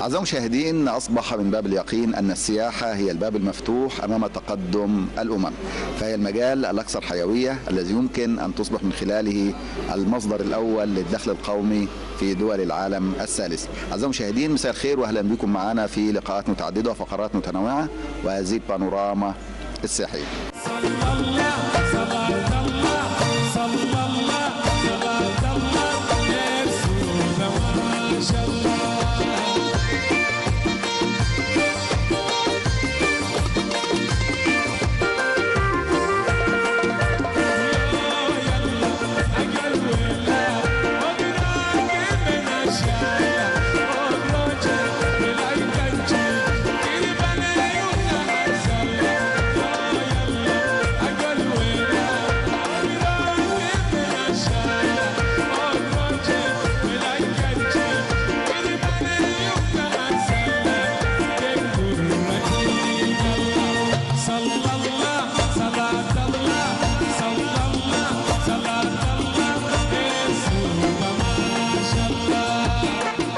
أعزائي المشاهدين أصبح من باب اليقين أن السياحة هي الباب المفتوح أمام تقدم الأمم فهي المجال الأكثر حيوية الذي يمكن أن تصبح من خلاله المصدر الأول للدخل القومي في دول العالم الثالث أعزائي المشاهدين مساء الخير وأهلا بكم معنا في لقاءات متعددة وفقرات متنوعة وهذه البانوراما السياحية صلى الله صلاة الله صلى الله صلاة الله يا رسول ما شاء الله صلى الله صلاة الله صلى الله صلاة الله يسوع ما شاء الله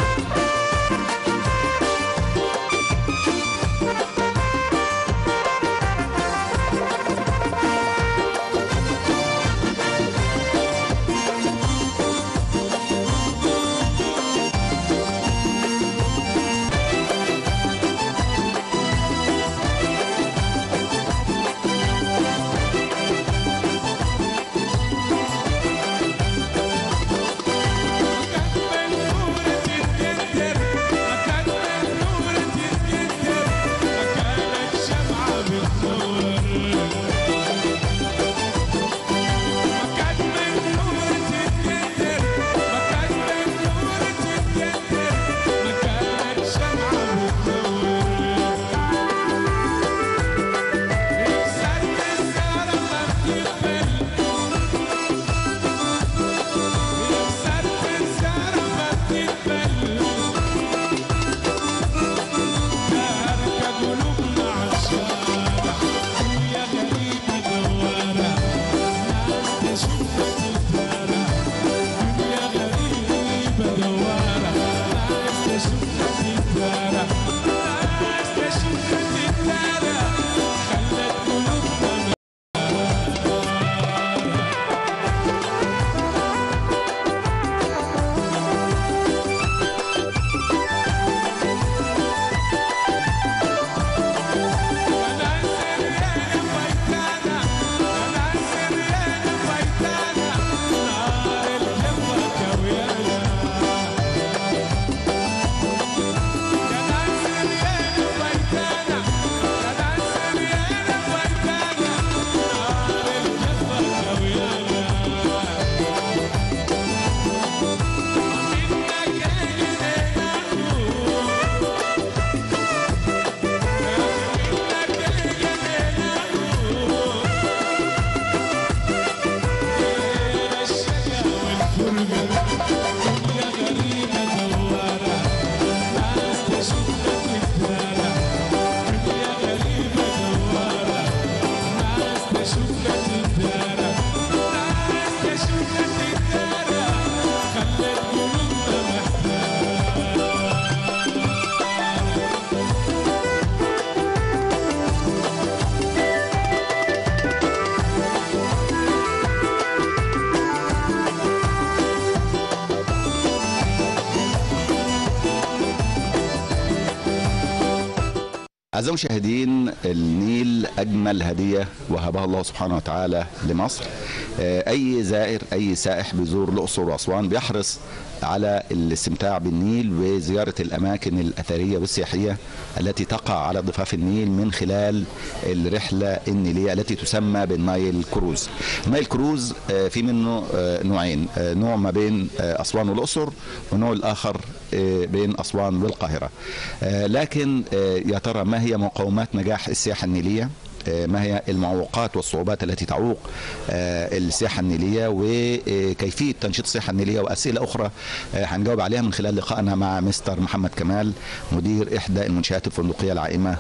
أعزائي المشاهدين النيل أجمل هدية وهبها الله سبحانه وتعالى لمصر آه، أي زائر أي سائح بيزور الأقصر وأسوان بيحرص على الاستمتاع بالنيل وزيارة الأماكن الأثرية والسياحية التي تقع على ضفاف النيل من خلال الرحلة النيلية التي تسمى بالنايل كروز النايل كروز آه، في منه آه، نوعين آه، نوع ما بين آه، أسوان والأقصر ونوع الآخر آه، بين أسوان والقاهرة آه، لكن آه، يا ترى ما هي مقومات نجاح السياحة النيلية آه، ما هي المعوقات والصعوبات التي تعوق آه، السياحة النيلية وكيفية تنشيط السياحة النيلية وأسئلة أخرى آه، هنجاوب عليها من خلال لقائنا مع مستر محمد كمال مدير إحدى المنشآت الفندقية العائمة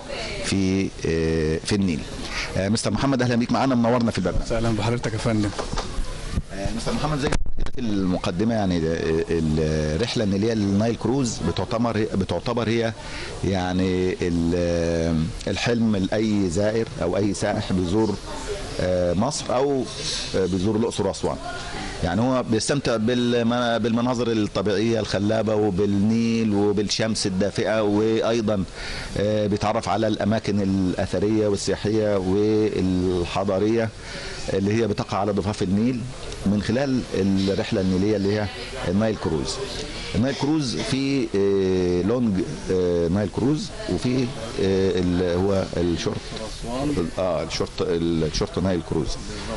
في آه، في النيل آه، مستر محمد أهلا بيك معانا منورنا في البرنامج اهلا بحضرتك يا فندم آه، مستر محمد زي ما قلت المقدمه يعني الرحله النيليه للنايل كروز بتعتبر بتعتبر هي يعني ال- الحلم لاي زائر او اي سائح بيزور آه، مصر او آه، بيزور الاقصر واسوان يعني هو بيستمتع بالم- بالمناظر الطبيعيه الخلابه وبالنيل وبالشمس الدافئه وايضا آه، بيتعرف على الاماكن الاثريه والسياحيه والحضاريه اللي هي بتقع على ضفاف النيل من خلال الرحله النيليه اللي هي النايل كروز النايل كروز في آه، لونج آه، نايل كروز وفي آه، اللي هو الشورت اه الشورت الشورت نايل كروز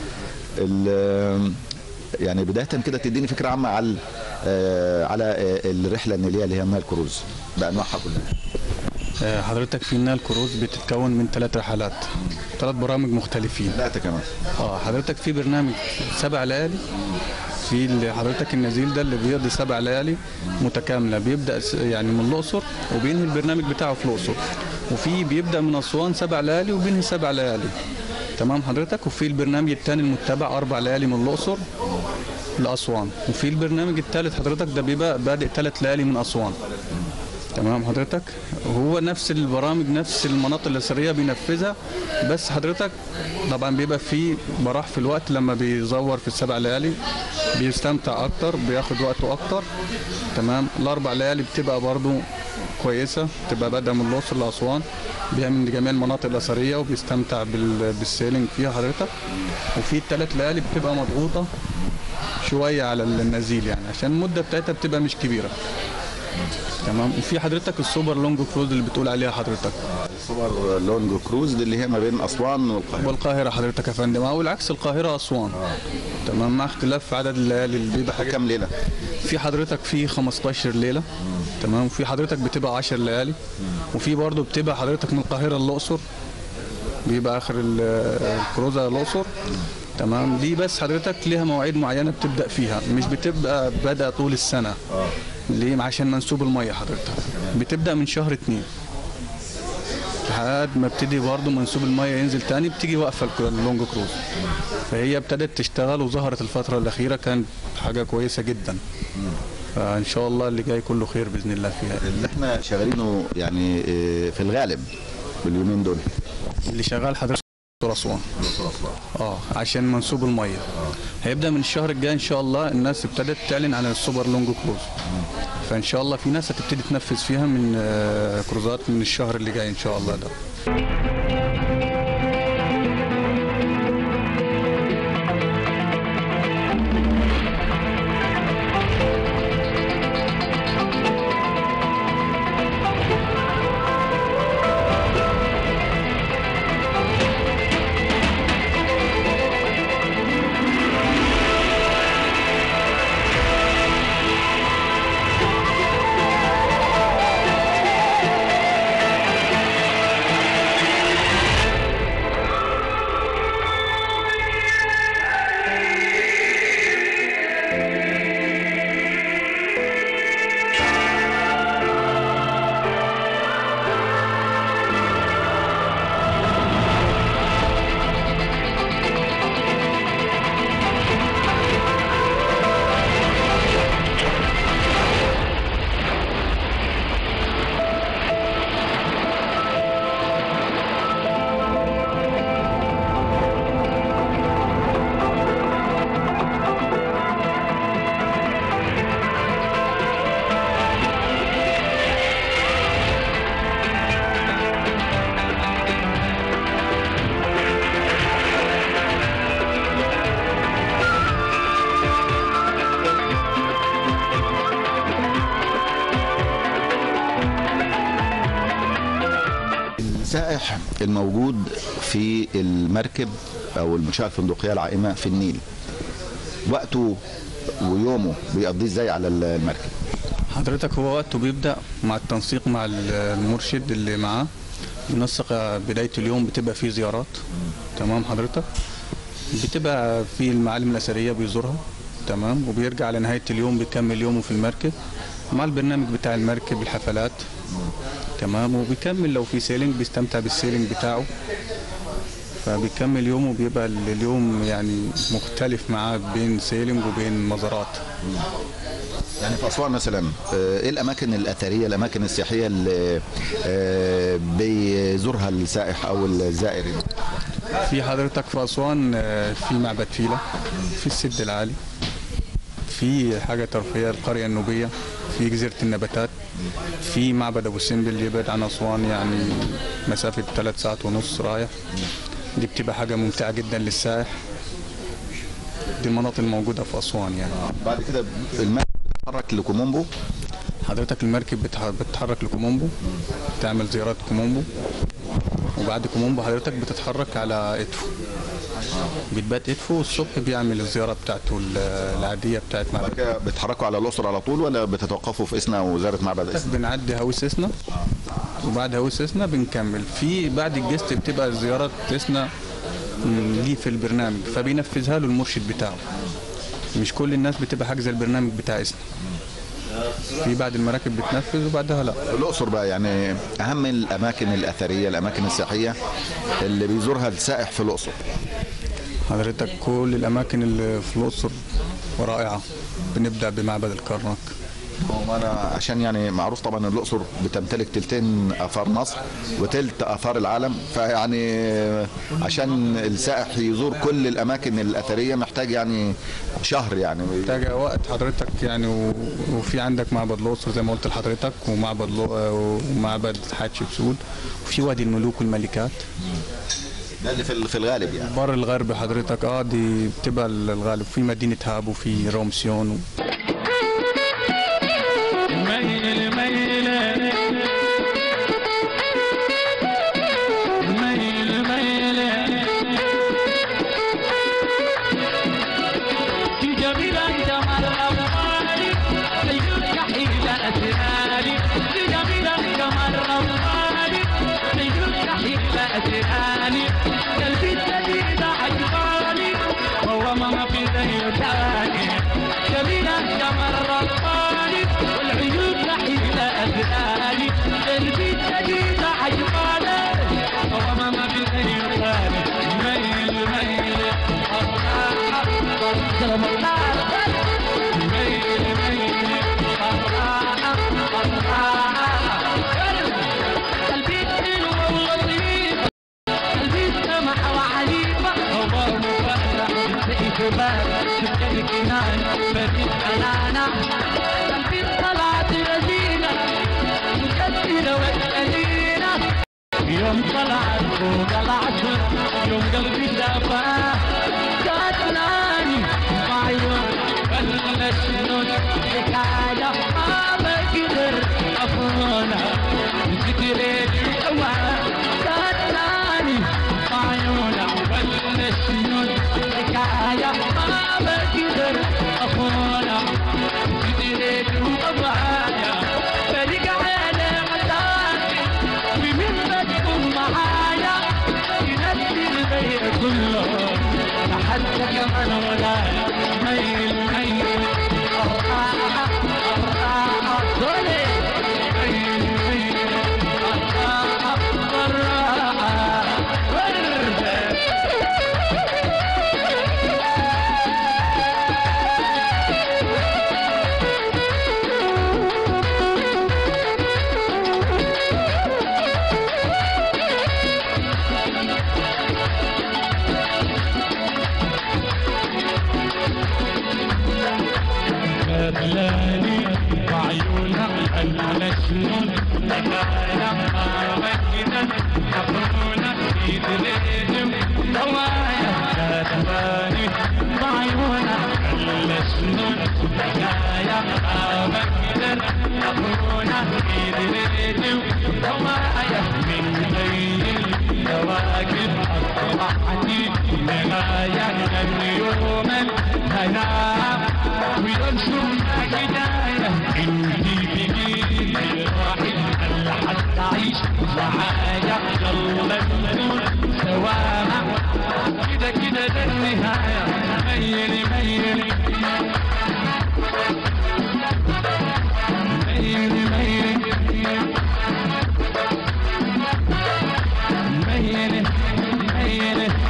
ال- يعني بدايه كده تديني فكره عامه على آه، على آه، الرحله النيليه اللي هي النايل كروز بانواعها كلها آه، حضرتك في النايل كروز بتتكون من ثلاث رحلات ثلاث برامج مختلفين ثلاثه كمان اه حضرتك في برنامج سبع ليالي في اللي حضرتك النزيل ده اللي بيقضي سبع ليالي متكامله بيبدا س- يعني من الاقصر وبينهي البرنامج بتاعه في الاقصر وفي بيبدا من اسوان سبع ليالي وبينهي سبع ليالي تمام حضرتك وفي البرنامج الثاني المتبع اربع ليالي من الاقصر لاسوان وفي البرنامج الثالث حضرتك ده بيبقى بادئ ثلاث ليالي من اسوان تمام حضرتك هو نفس البرامج نفس المناطق الاثريه بينفذها بس حضرتك طبعا بيبقى في براح في الوقت لما بيزور في السبع ليالي بيستمتع اكتر بياخد وقته اكتر تمام الاربع ليالي بتبقى برضو كويسه بتبقى بادئه من الاقصر لاسوان بيعمل جميع المناطق الاثريه وبيستمتع بال- بالسيلينج فيها حضرتك وفي الثلاث ليالي بتبقى مضغوطه شويه على النزيل يعني عشان المده بتاعتها بتبقى مش كبيره تمام وفي حضرتك السوبر لونج كروز اللي بتقول عليها حضرتك سوبر لونج كروز دي اللي هي ما بين اسوان والقاهره والقاهره حضرتك يا فندم او العكس القاهره اسوان تمام مع اختلاف عدد الليالي اللي بيبقى حاجة كام ليله في حضرتك في 15 ليله تمام وفي حضرتك بتبقى 10 ليالي وفي برضه بتبقى حضرتك من القاهره للاقصر بيبقى اخر ال- الكروزه الاقصر تمام دي بس حضرتك ليها مواعيد معينه بتبدا فيها مش بتبقى بدا طول السنه ليه عشان منسوب الميه حضرتك بتبدا من شهر اتنين لحد ما ابتدي برضه منسوب الميه ينزل تاني بتيجي واقفه الك- اللونج كروز فهي ابتدت تشتغل وظهرت الفتره الاخيره كانت حاجه كويسه جدا فان شاء الله اللي جاي كله خير باذن الله فيها اللي احنا شغالينه يعني آه، في الغالب باليومين دول اللي شغال حضرتك اسوان اه عشان منسوب الميه هيبدا من الشهر الجاي ان شاء الله الناس ابتدت تعلن عن السوبر لونج كروز فان شاء الله في ناس هتبتدي تنفذ فيها من آه، كروزات من الشهر اللي جاي ان شاء الله ده السائح الموجود في المركب او المنشاه الفندقيه العائمه في النيل وقته ويومه بيقضيه ازاي على المركب حضرتك هو وقته بيبدا مع التنسيق مع المرشد اللي معاه بنسق بدايه اليوم بتبقى فيه زيارات تمام حضرتك بتبقى في المعالم الاثريه بيزورها تمام وبيرجع على نهايه اليوم بيكمل يومه في المركب مع البرنامج بتاع المركب الحفلات تمام وبيكمل لو في سيلينج بيستمتع بالسيلينج بتاعه فبيكمل يومه بيبقى اليوم يعني مختلف معاه بين سيلم وبين مزارات يعني في اسوان مثلا آه، ايه الاماكن الاثريه الاماكن السياحيه اللي آه، بيزورها السائح او الزائر في حضرتك في أسوان آه، في معبد فيلة في السد العالي في حاجة ترفيهية القرية النوبية في جزيرة النباتات في معبد أبو سمبل اللي يبعد عن أسوان يعني مسافة ثلاث ساعات ونص رايح دي بتبقى حاجة ممتعة جدا للسائح دي المناطق الموجودة في أسوان يعني بعد كده الماء بيتحرك لكومومبو حضرتك المركب بتح- بتتحرك لكومومبو تعمل زيارات كومومبو وبعد كومومبو حضرتك بتتحرك على ادفو بتبات ادفو والصبح بيعمل الزياره بتاعته ال- العاديه بتاعت بعد معبد كده بتتحركوا على الاقصر على طول ولا بتتوقفوا في اسنا وزاره معبد اسنا بنعدي هاوي سيسنا وبعد هاوي سيسنا بنكمل في بعد الجست بتبقى زيارات سيسنا م، ليه في البرنامج فبينفذها له المرشد بتاعه مش كل الناس بتبقى حاجزه البرنامج بتاع اسنا في بعد المراكب بتنفذ وبعدها لا الاقصر بقى يعني اهم الاماكن الاثريه الاماكن السياحيه اللي بيزورها السائح في الاقصر حضرتك كل الأماكن اللي في الأقصر رائعة بنبدأ بمعبد الكرنك هو انا عشان يعني معروف طبعا الاقصر بتمتلك تلتين اثار مصر وتلت اثار العالم فيعني عشان السائح يزور كل الاماكن الاثريه محتاج يعني شهر يعني محتاجة وقت حضرتك يعني و... وفي عندك معبد الأقصر زي ما قلت لحضرتك ومعبد لو... ومعبد حتشبسوت وفي وادي الملوك والملكات ده اللي في في الغالب يعني بر الغرب حضرتك اه دي بتبقى الغالب في مدينة هاب وفي رومسيون و... ميل ميل ميل ميل جميلة جمال أبطالي سيد كحيل أسراري جميلة جمال أبطالي سيد كحيل أسراري قلبي الجديد عجباني هو ما في زي ثاني جميلة جمال رباني والعيون كحيل أسراري قلبي الجديد عجباني هو ما في زي ثاني ميل ميل الله سلام الله ميل ميل الله الله قلبي حلو ولطيف قلبي سمح وعليفة هو مفرح زي شباب شفت الجنان بديت أنانا قلبي طلعت رزينة مكسرة وقليلة يوم طلعت فوق العصر يوم قلبي شافها جاتناني بعيون بلش نوت حكاية ما بقدر أفهمها ذكريت الهوى جاتناني بعيونها بلش نوت حكاية ما بقدر أفهمها ذكريت الهوى فرق على مسافي ومن بدكم معايا ينسي البيت كله لحد كمان ولايا ميل ميل أرقاها أرقاها دولي ميل ميل أرقاها أرقاها ورد بدلاني وعيونها المشنون حكاية مجدا يقولون في دليلهم دوايا بدلاني وعيونها المشنون حكاية مجدا يقولون في دليلهم دوايا من بين الكواكب أصبحتي نهاية اليوم الهنا وينشر بداية انتي بجيل الواحد اللي حتعيش معايا يلا نكون سوا كده كده ده النهاية ميل ميل ميل ميل ميل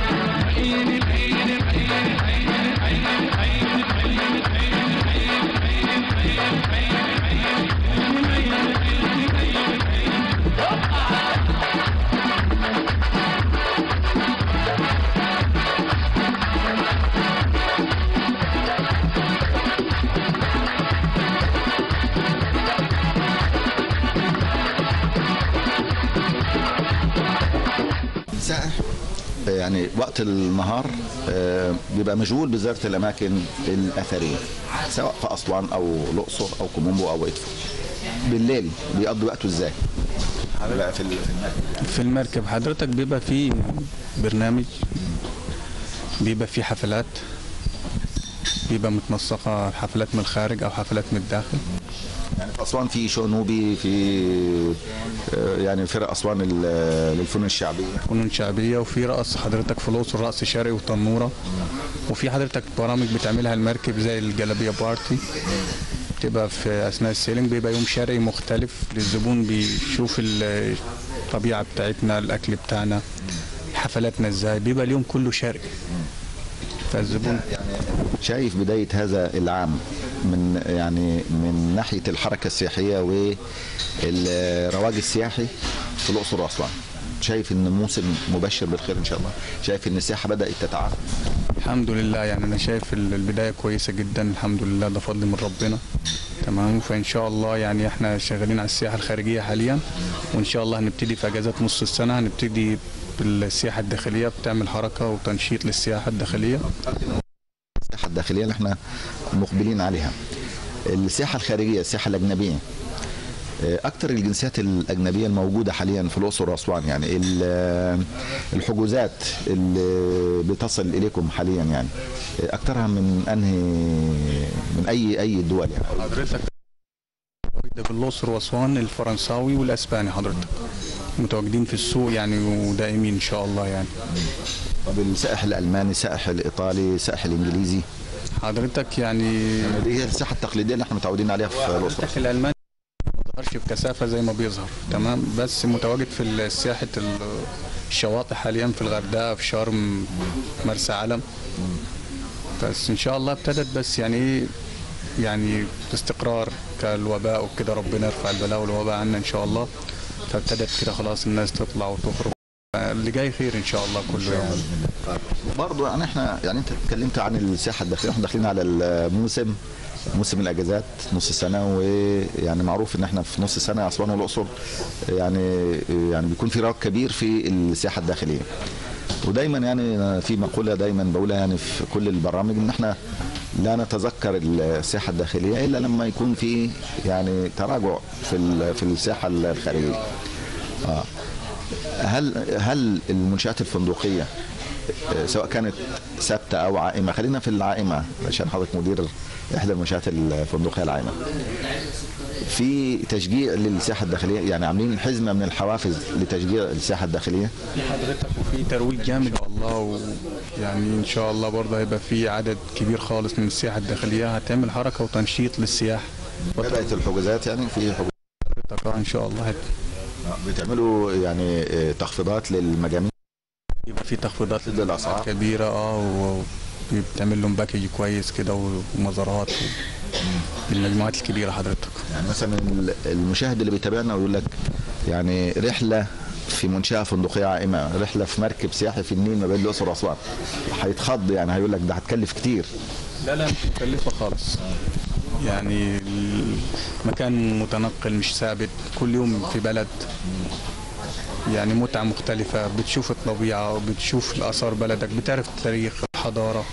يعني وقت النهار آه، بيبقى مشغول بزياره الاماكن الاثريه سواء في اسوان او الاقصر او كومومبو او ادفو بالليل بيقضي وقته ازاي؟ بقى في ال- في المركب في المركب حضرتك بيبقى في برنامج بيبقى في حفلات بيبقى متنسقة حفلات من الخارج أو حفلات من الداخل يعني في اسوان في شو نوبي في آه، يعني فرق اسوان لل- للفنون الشعبيه فنون شعبية وفي رقص حضرتك في الأقصر رقص شرقي وتنورة وفي حضرتك برامج بتعملها المركب زي الجلابية بارتي بتبقى في أثناء السيلينج بيبقى يوم شرقي مختلف للزبون بيشوف ال- الطبيعة بتاعتنا الأكل بتاعنا حفلاتنا ازاي بيبقى اليوم كله شرقي فالزبون يعني شايف بدايه هذا العام من يعني من ناحيه الحركه السياحيه والرواج السياحي في الاقصر واسوان شايف ان موسم مبشر بالخير ان شاء الله شايف ان السياحه بدات تتعافى الحمد لله يعني انا شايف ال- البدايه كويسه جدا الحمد لله ده فضل من ربنا تمام فان شاء الله يعني احنا شغالين على السياحه الخارجيه حاليا وان شاء الله هنبتدي في اجازات نص السنه هنبتدي بالسياحه الداخليه بتعمل حركه وتنشيط للسياحه الداخليه السياحه الداخليه اللي احنا مقبلين عليها السياحه الخارجيه السياحه الاجنبيه آه، اكتر الجنسيات الاجنبيه الموجوده حاليا في الاقصر واسوان يعني ال- الحجوزات اللي بتصل اليكم حاليا يعني آه، اكترها من انهي من اي اي دول يعني حضرتك ده بالاقصر واسوان الفرنساوي والاسباني حضرتك متواجدين في السوق يعني ودائمين ان شاء الله يعني طب السائح الالماني السائح الايطالي السائح الانجليزي حضرتك يعني دي هي السياحه التقليديه اللي احنا متعودين عليها في الاقصر حضرتك الالماني ما بيظهرش بكثافه زي ما بيظهر تمام بس متواجد في سياحه الشواطئ حاليا في الغردقه في شرم مرسى علم بس ان شاء الله ابتدت بس يعني ايه يعني استقرار كالوباء وكده ربنا يرفع البلاء والوباء عنا ان شاء الله فابتدت كده خلاص الناس تطلع وتخرج اللي جاي خير ان شاء الله كله يعني برضو يعني احنا يعني انت اتكلمت عن السياحه الداخليه احنا داخلين على الموسم موسم الاجازات نص السنه ويعني معروف ان احنا في نص السنه اسوان والاقصر يعني يعني بيكون في رواج كبير في السياحه الداخليه ودايما يعني في مقوله دايما بقولها يعني في كل البرامج ان احنا لا نتذكر السياحه الداخليه الا لما يكون في يعني تراجع في ال- في السياحه الخارجيه اه هل هل المنشات الفندقيه آه، سواء كانت ثابته او عائمه خلينا في العائمه عشان حضرتك مدير احدى المنشات الفندقيه العائمه في تشجيع للسياحه الداخليه يعني عاملين حزمه من الحوافز لتشجيع السياحه الداخليه حضرتك وفي ترويج جامد ان شاء الله ويعني ان شاء الله برضه هيبقى في عدد كبير خالص من السياحه الداخليه هتعمل حركه وتنشيط للسياحه بدات الحجوزات يعني في حجوزات حضرتك آه ان شاء الله هت- بتعملوا يعني آه، تخفيضات للمجاميع يبقى في تخفيضات ضد الأسعار. كبيره اه وبتعمل لهم باكج كويس كده ومزارات و- للمجموعات الكبيره حضرتك يعني مثلا المشاهد اللي بيتابعنا ويقول لك يعني رحله في منشاه فندقيه عائمه رحله في مركب سياحي في النيل ما بين الاقصر واسوان هيتخض يعني هيقول لك ده هتكلف كتير لا لا مش مكلفة خالص يعني المكان متنقل مش ثابت كل يوم في بلد يعني متعة مختلفة بتشوف الطبيعة وبتشوف الآثار بلدك بتعرف التاريخ الحضارة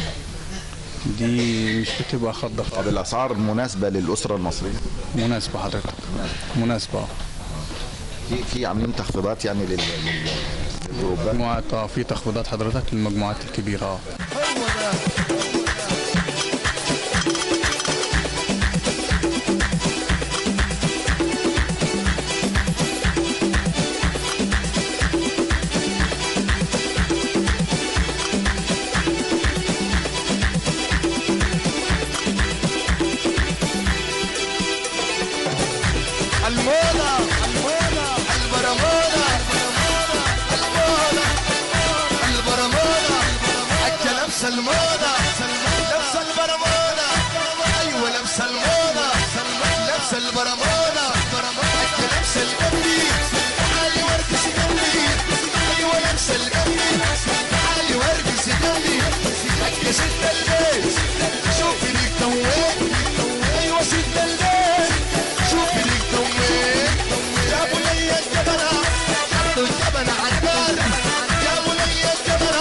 دي مش بتبقى خضة طب خالص الاسعار مناسبه للاسره المصريه مناسبة حضرتك مناسبة في في عاملين تخفيضات يعني لل لل- للجروبات مجموعات اه في تخفيضات حضرتك للمجموعات الكبيرة اه الموضة الموضة البرمودا الموضة البرمودا حتى نفس الموضة نفس البرمودا أيوة نفس الموضة نفس البرمودا حتى نفس القمدي تعالي وارقص قمدي أيوة نفس القمدي تعالي وارقص قمدي حتى ست البيت شوفي ليك تويت أيوة ست البيت شوفي ليك تويت يا بني الجبل حطوا الجبل عالنار يا بني الجبل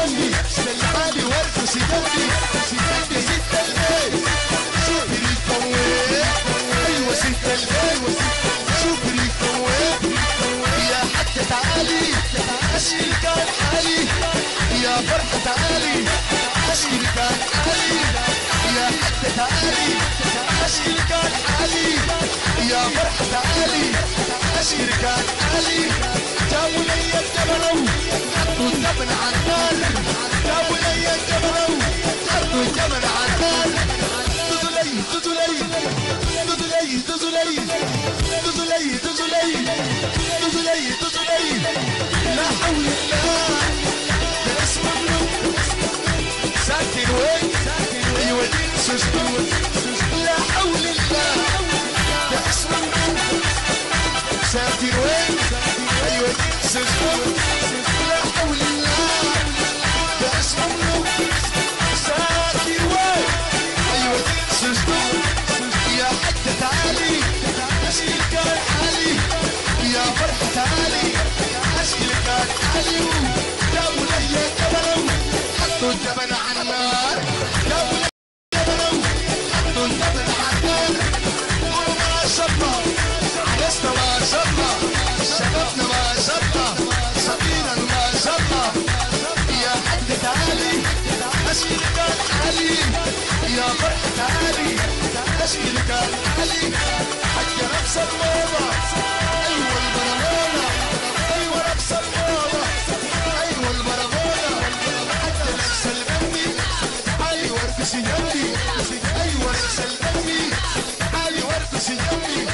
جنبي سلعالي وارقصي جنبي يا ست البيت شوفي الكويت ايوه ست البيت شوفي الكويت يا حتى تعالي اشكي كان حالي يا فرحة تعالي اشكي كان حالي يا حتى تعالي اشكي كان حالي يا فرحة تعالي اشكي كان حالي جابوا لي الجبلو حطوا الجبل على النار جابوا لي الجبلو حطوا الجبل على النار دزوا لي دزوا لي دزوا لي دزوا لي دزوا لي دزوا لي دزوا لي دزوا لي لا حول الله ده اسم مملوك ساكن وين ايوه دي سجدون لا حول الله ده اسم مملوك ساكن وين ايوه دي سجدون لا حول الله ده اسم مملوك ساكن وين ايوه دي سجدون يا حتى تعالي اشكي كان حالي يا فرحة تعالي اشكي كان حالي جابوا لي الجبل حطوا الجبل على النار جابوا لي الجبل حطوا الجبل على النار قولوا ما شاء الله عرسنا ما شاء الله شبابنا ما شاء الله صغيرا ما شاء الله يا حد تعالي اشكي كان حالي يا فرحة تعالي اشكي كان حالي حتى نفس الموضة ايوه البرمونة ايوه نفس الموضة ايوه البرمونة حتى نفس البني ايوه ارقصي جنبي ايوه نفس البني ايوه ارقصي جنبي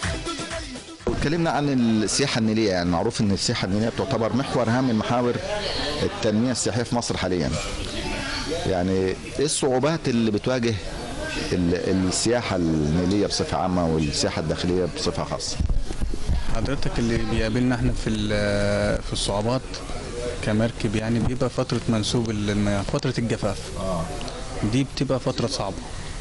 اتكلمنا عن السياحه النيليه يعني معروف ان السياحه النيليه بتعتبر محور هام من محاور التنميه السياحيه في مصر حاليا. يعني ايه الصعوبات اللي بتواجه ال- السياحه النيليه بصفه عامه والسياحه الداخليه بصفه خاصه؟ حضرتك اللي بيقابلنا احنا في ال- في الصعوبات كمركب يعني بيبقى فترة منسوب المياه فترة الجفاف دي بتبقى فترة صعبة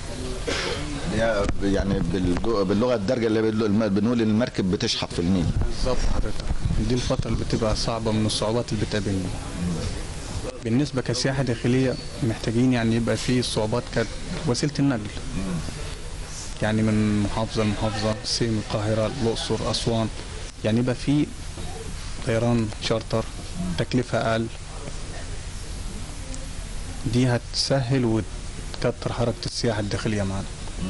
هي يعني باللغه باللغة الدارجه اللي بنقول- بنقول إن المركب بتشحط في النيل. بالظبط حضرتك دي الفترة اللي بتبقى صعبة من الصعوبات اللي بتقابلنا بالنسبة كسياحة داخلية محتاجين يعني يبقى في صعوبات كوسيلة النقل يعني من محافظة لمحافظة سيم القاهرة الأقصر أسوان يعني يبقى في طيران شارتر تكلفة أقل دي هتسهل وتكتر حركة السياحة الداخلية معنا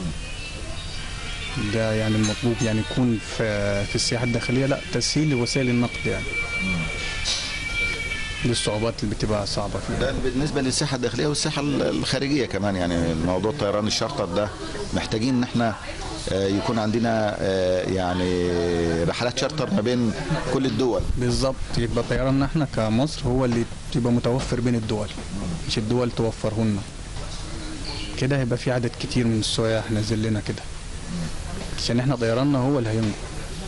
ده يعني المطلوب يعني يكون في في السياحة الداخلية لا تسهيل لوسائل النقل يعني دي الصعوبات اللي بتبقى صعبة فيها ده بالنسبه للسياحه الداخليه والسياحه الخارجيه كمان يعني موضوع طيران الشارتر ده محتاجين ان احنا آه، يكون عندنا آه، يعني رحلات شارتر ما بين كل الدول بالظبط يبقى طيراننا احنا كمصر هو اللي يبقى متوفر بين الدول مش الدول توفره لنا كده هيبقى في عدد كتير من السياح نازل لنا كده عشان احنا طيراننا هو اللي هينجو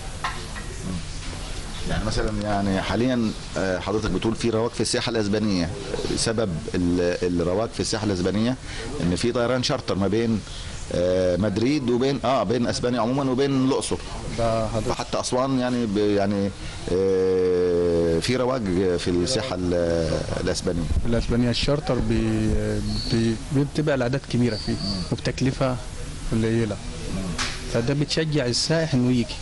يعني مثلا يعني حاليا آه، حضرتك بتقول في رواج في السياحه الاسبانيه بسبب ال- الرواج في السياحه الاسبانيه ان في طيران شارتر ما بين آه، مدريد وبين اه بين اسبانيا عموما وبين الاقصر ده حضرتك فحتى اسوان يعني ب- يعني آه، في رواج في السياحه ال- الاسبانيه الاسبانيا الشارتر بي بي بي- بتبقى الاعداد كبيره فيه وبتكلفه قليله فده بتشجع السائح انه يجي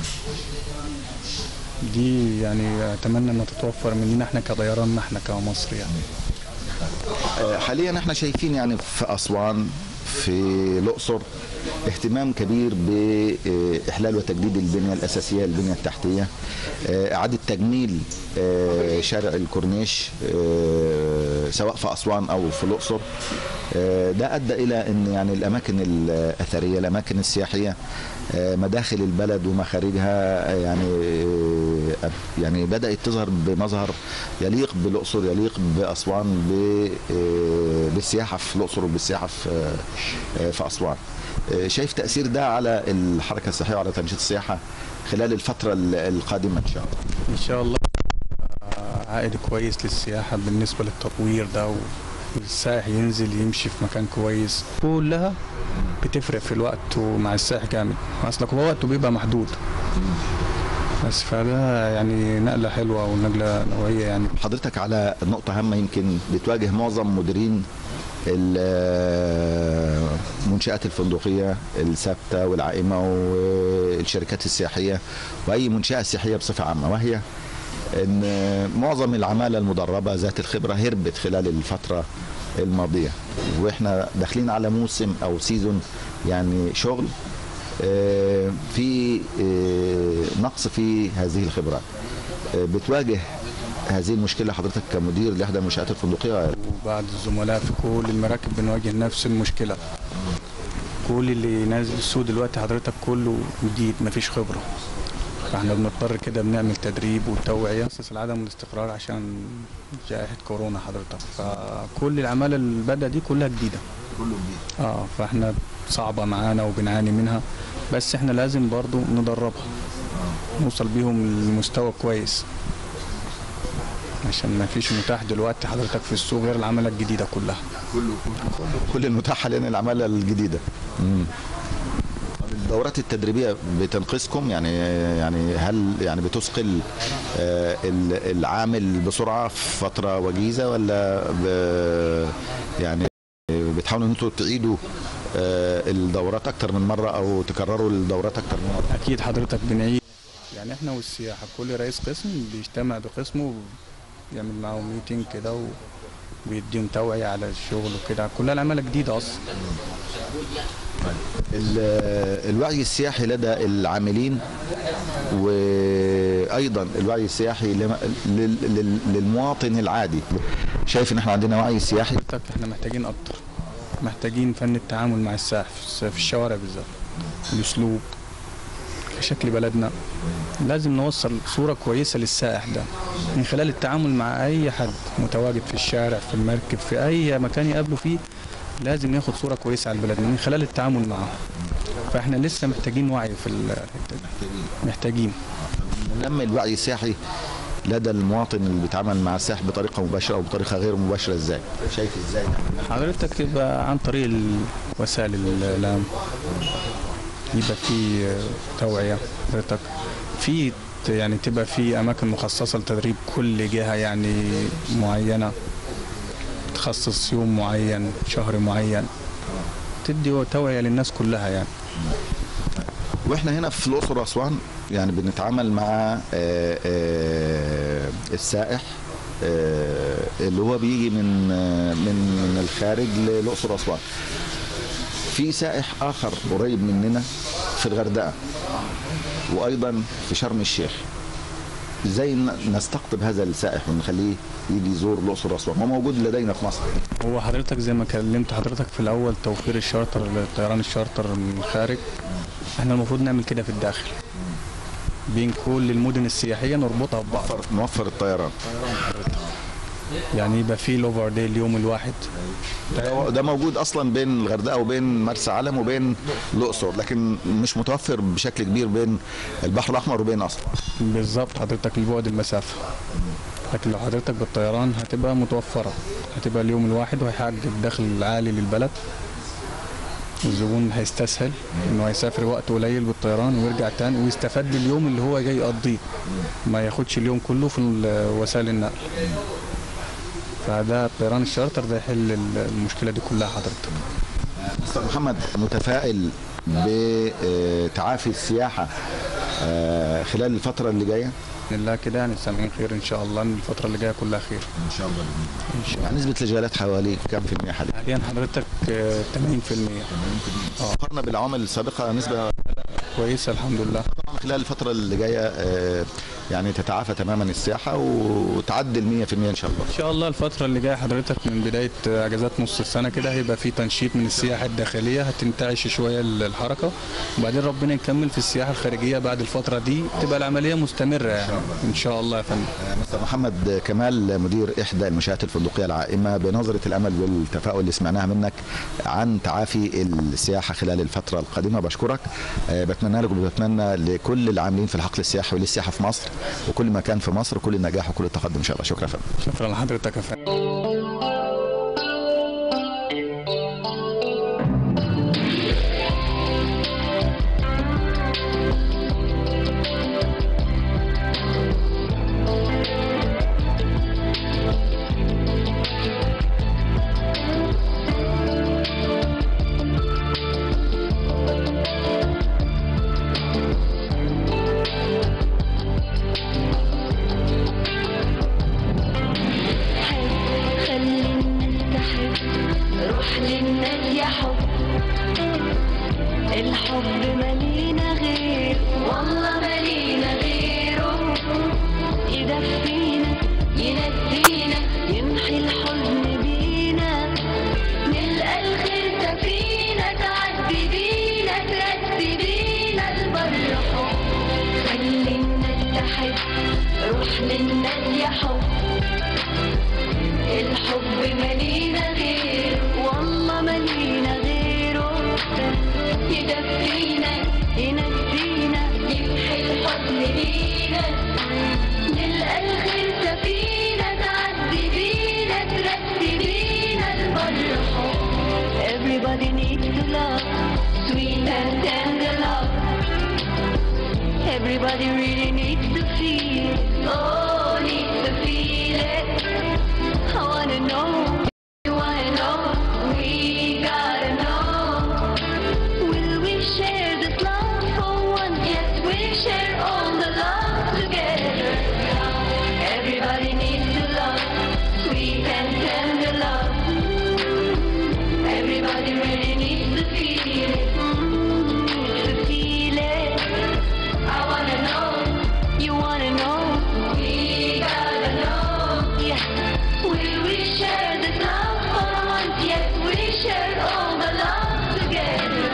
دي يعني اتمنى انها تتوفر مننا احنا كطيران احنا كمصر يعني آه، حاليا احنا شايفين يعني في اسوان في الاقصر اهتمام كبير باحلال وتجديد البنيه الاساسيه البنيه التحتيه آه، اعاده تجميل آه، شارع الكورنيش آه، سواء في اسوان او في الاقصر آه، ده ادى الى ان يعني الاماكن الاثريه الاماكن السياحيه آه، مداخل البلد ومخارجها آه، يعني آه، يعني بدات تظهر بمظهر يليق بالاقصر يليق باسوان ب- آه، بالسياحه في الاقصر وبالسياحه في آه، في اسوان آه، شايف تاثير ده على الحركه السياحيه وعلى تنشيط السياحه خلال الفتره ال- القادمه ان شاء الله ان شاء الله آه، عائد كويس للسياحه بالنسبه للتطوير ده و- والسائح ينزل يمشي في مكان كويس كلها بتفرق في الوقت ومع السائح جامد اصلك هو وقته بيبقى محدود بس فده يعني نقله حلوه ونقله نوعيه يعني حضرتك على نقطة هامة يمكن بتواجه معظم مديرين المنشآت الفندقية الثابتة والعائمة والشركات السياحية وأي منشأة سياحية بصفة عامة وهي أن معظم العمالة المدربة ذات الخبرة هربت خلال الفترة الماضية وإحنا داخلين على موسم أو سيزون يعني شغل آه، في آه، نقص في هذه الخبرات آه، بتواجه هذه المشكلة حضرتك كمدير لإحدى المنشآت الفندقية وبعد الزملاء في كل المراكب بنواجه نفس المشكله كل اللي نازل السوق دلوقتي حضرتك كله جديد مفيش خبره فاحنا بنضطر كده بنعمل تدريب وتوعيه اساس العدم والاستقرار عشان جائحه كورونا حضرتك فكل العماله اللي بدأ دي كلها جديده كله جديد اه فاحنا صعبه معانا وبنعاني منها بس احنا لازم برضو ندربها نوصل بيهم لمستوى كويس عشان ما فيش متاح دلوقتي حضرتك في السوق غير العماله الجديده كلها كله كل المتاح حاليا العمالة الجديدة مم. طب الدورات التدريبية بتنقذكم يعني يعني هل يعني بتثقل آه، ال- العامل بسرعة في فترة وجيزة ولا ب- يعني بتحاولوا ان انتوا تعيدوا آه، الدورات اكتر من مرة او تكرروا الدورات اكتر من مرة اكيد حضرتك بنعيد يعني احنا والسياحه كل رئيس قسم بيجتمع بقسمه ويعمل معاهم ميتنج كده وبيديهم توعيه على الشغل وكده كلها العماله جديده اصلا ال- الوعي السياحي لدى العاملين وايضا الوعي السياحي لم- لل- لل- للمواطن العادي شايف ان احنا عندنا وعي سياحي حضرتك احنا محتاجين اكتر محتاجين فن التعامل مع السائح في الس- في الشوارع بالذات الاسلوب شكل بلدنا لازم نوصل صورة كويسة للسائح ده من خلال التعامل مع أي حد متواجد في الشارع في المركب في أي مكان يقابله فيه لازم ياخد صورة كويسة عن بلدنا من خلال التعامل معه فاحنا لسه محتاجين وعي في الحتة دي محتاجين ننمي الوعي السياحي لدى المواطن اللي بيتعامل مع السائح بطريقه مباشره او بطريقه غير مباشره ازاي؟ شايف ازاي؟ حضرتك يبقى عن طريق ال- وسائل الإعلام يبقى في توعية حضرتك في ت- يعني تبقى في أماكن مخصصة لتدريب كل جهة يعني معينة تخصص يوم معين شهر معين تدي توعية للناس كلها يعني واحنا هنا في الاقصر واسوان يعني بنتعامل مع آه، آه، السائح آه، اللي هو بيجي من آه، من من الخارج للاقصر واسوان في سائح اخر قريب مننا في الغردقه وايضا في شرم الشيخ ازاي ن- نستقطب هذا السائح ونخليه يجي يزور الاقصر واسوان هو موجود لدينا في مصر هو حضرتك زي ما كلمت حضرتك في الأول توفير الشارتر الطيران الشارتر من الخارج احنا المفروض نعمل كده في الداخل بين كل المدن السياحية نربطها ببعض نوفر الطيران يعني يبقى في الاوفر داي اليوم الواحد ده ده موجود اصلا بين الغردقه وبين مرسى علم وبين الاقصر لكن مش متوفر بشكل كبير بين البحر الاحمر وبين اصلا بالظبط حضرتك لبعد المسافة لكن لو حضرتك بالطيران هتبقى متوفرة هتبقى اليوم الواحد وهيحقق دخل عالي للبلد الزبون هيستسهل انه هيسافر وقت قليل بالطيران ويرجع تاني ويستفاد باليوم اللي هو جاي يقضيه ما ياخدش اليوم كله في ال- وسائل النقل فده الطيران الشارتر ده يحل ال- المشكلة دي كلها حضرتك مستر محمد متفائل بتعافي السياحه آه، خلال الفتره اللي جايه بإذن الله كده يعني سامعين خير ان شاء الله ان الفترة اللي جاية كلها خير ان شاء الله ان شاء الله يعني نسبه الجالات حوالي كم في المية حاليا حاليا حضرتك آه، 80% مقارنه بالعوامل السابقه نسبه كويسة الحمد لله طبعا خلال الفتره اللي جايه آه، يعني تتعافى تماما السياحه وتعدي 100% ان شاء الله ان شاء الله الفترة اللي جاية حضرتك من بداية اجازات نص السنة كده هيبقى في تنشيط من السياحة الداخلية هتنتعش شوية الحركة وبعدين ربنا يكمل في السياحة الخارجية بعد الفترة دي تبقى العملية مستمرة يعني ان شاء الله يا فندم مستر محمد كمال مدير احدى المنشات الفندقيه العائمه بنظره الامل والتفاؤل اللي سمعناها منك عن تعافي السياحه خلال الفتره القادمه بشكرك آه، بتمنى لك وبتمنى لكل العاملين في الحقل السياحي وللسياحه في مصر وكل مكان في مصر كل النجاح وكل التقدم ان شاء الله شكرا يا فندم شكرا لحضرتك يا فندم الحب ملينا غير والله ملينا غيره يدفينا ينسينا يمحي الحزن بينا نلقى الخير سفينة تعدي بينا ترسي بينا البر حب خلي الناس تحب روح للناس يا حب الحب ملينا غير والله ملينا غيره يدفينا ينسينا يمحي الحزن بينا نلقى الخير سفينة تعدي بينا ترسي بينا البر حب Everybody needs to love sweet and tender love Everybody really needs to feel oh needs to feel it I wanna know you wanna know we gotta know Will we share this love for once? Yes, we'll share all the love together. Everybody needs to love, sweet and tender love. Everybody really needs to feel it, needs to feel it. I wanna know, you wanna know, we gotta know. Yeah, will we share this love for once? Yes, we share all the love together.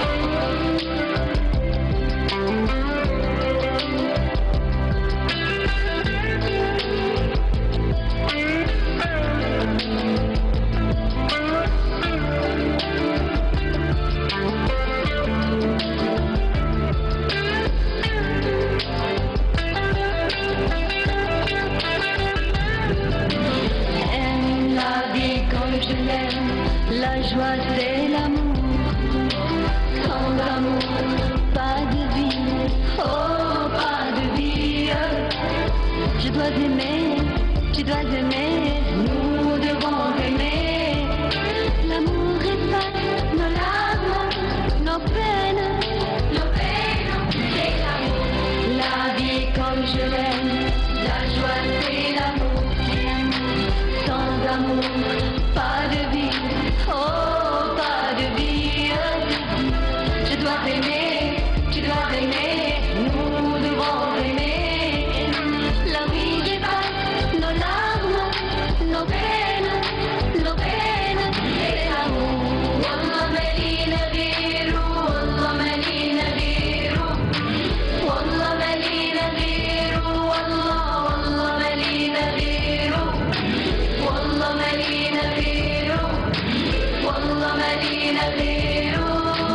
Aime la vie comme je l'aime, la joie c'est l'amour. Sans amour, pas de vie, oh pas de vie. Je dois aimer, tu dois aimer, nous devons aimer. L'amour efface nos larmes, nos peines, nos peines, c'est l'amour. La vie comme je l'aime, la joie c'est l'amour. Sans amour, pas de vie, oh pas de vie. Je dois aimer, tu dois aimer, nous devons aimer. La vie dépasse nos larmes, nos peines, nos peines, c'est l'amour. Wallah malina غيره, wallah malina غيره. والله مالينا غيره والله والله مالينا غيره والله مالينا غيره والله مالينا غيره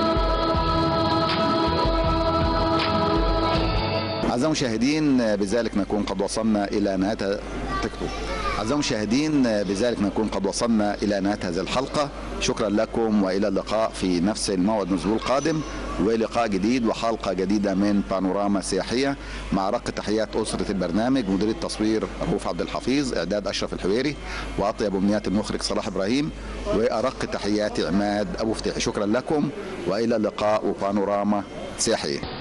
أعزائي المشاهدين بذلك نكون قد وصلنا إلى نهاية تكتب أعزائي المشاهدين بذلك نكون قد وصلنا إلى نهاية هذه الحلقة شكرا لكم وإلى اللقاء في نفس الموعد الأسبوع القادم ولقاء جديد وحلقة جديدة من بانوراما سياحية مع رق تحيات أسرة البرنامج مدير التصوير رؤوف عبد الحفيظ إعداد أشرف الحويري وأطيب أمنيات المخرج صلاح إبراهيم وأرق تحيات عماد أبو فتح شكرا لكم وإلى اللقاء وبانوراما سياحية